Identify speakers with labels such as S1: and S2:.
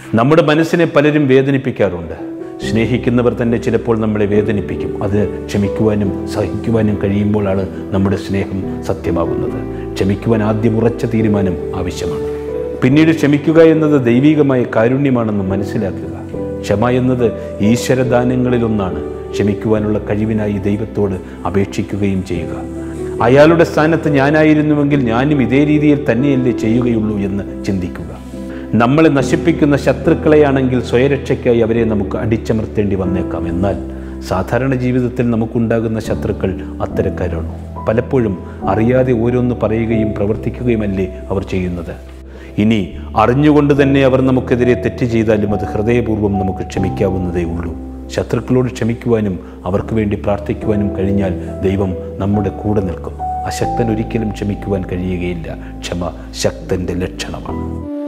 S1: നമ്മുടെ മനസ്സിനെ പലരും വേദനിപ്പിക്കാറുണ്ട് സ്നേഹിക്കുന്നവർ തന്നെ ചിലപ്പോൾ നമ്മളെ വേദനിപ്പിക്കും അത് ക്ഷമിക്കുവാനും സഹിക്കുവാനും കഴിയുമ്പോഴാണ് നമ്മുടെ സ്നേഹം സത്യമാകുന്നത് ക്ഷമിക്കുവാൻ ആദ്യം ഉറച്ച തീരുമാനം ആവശ്യമാണ് പിന്നീട് ക്ഷമിക്കുക എന്നത് ദൈവികമായ കാരുണ്യമാണെന്ന് മനസ്സിലാക്കുക ക്ഷമ എന്നത് ഈശ്വരദാനങ്ങളിലൊന്നാണ് ക്ഷമിക്കുവാനുള്ള കഴിവിനായി ദൈവത്തോട് അപേക്ഷിക്കുകയും ചെയ്യുക അയാളുടെ സ്ഥാനത്ത് ഞാനായിരുന്നുവെങ്കിൽ ഞാനും ഇതേ രീതിയിൽ തന്നെയല്ലേ ചെയ്യുകയുള്ളൂ എന്ന് ചിന്തിക്കുക നമ്മളെ നശിപ്പിക്കുന്ന ശത്രുക്കളെയാണെങ്കിൽ സ്വയരക്ഷയ്ക്കായി അവരെ നമുക്ക് അടിച്ചമർത്തേണ്ടി വന്നേക്കാം എന്നാൽ സാധാരണ ജീവിതത്തിൽ നമുക്കുണ്ടാകുന്ന ശത്രുക്കൾ അത്തരക്കാരാണ് പലപ്പോഴും അറിയാതെ ഓരോന്ന് പറയുകയും പ്രവർത്തിക്കുകയുമല്ലേ അവർ ചെയ്യുന്നത് ഇനി അറിഞ്ഞുകൊണ്ട് തന്നെ അവർ നമുക്കെതിരെ തെറ്റ് ചെയ്താലും അത് ഹൃദയപൂർവ്വം നമുക്ക് ക്ഷമിക്കാവുന്നതേ ഉള്ളൂ ശത്രുക്കളോട് ക്ഷമിക്കുവാനും അവർക്ക് വേണ്ടി പ്രാർത്ഥിക്കുവാനും കഴിഞ്ഞാൽ ദൈവം നമ്മുടെ കൂടെ നിൽക്കും അശക്തൻ ഒരിക്കലും ക്ഷമിക്കുവാൻ കഴിയുകയില്ല ക്ഷമ ശക്തൻ്റെ ലക്ഷണമാണ്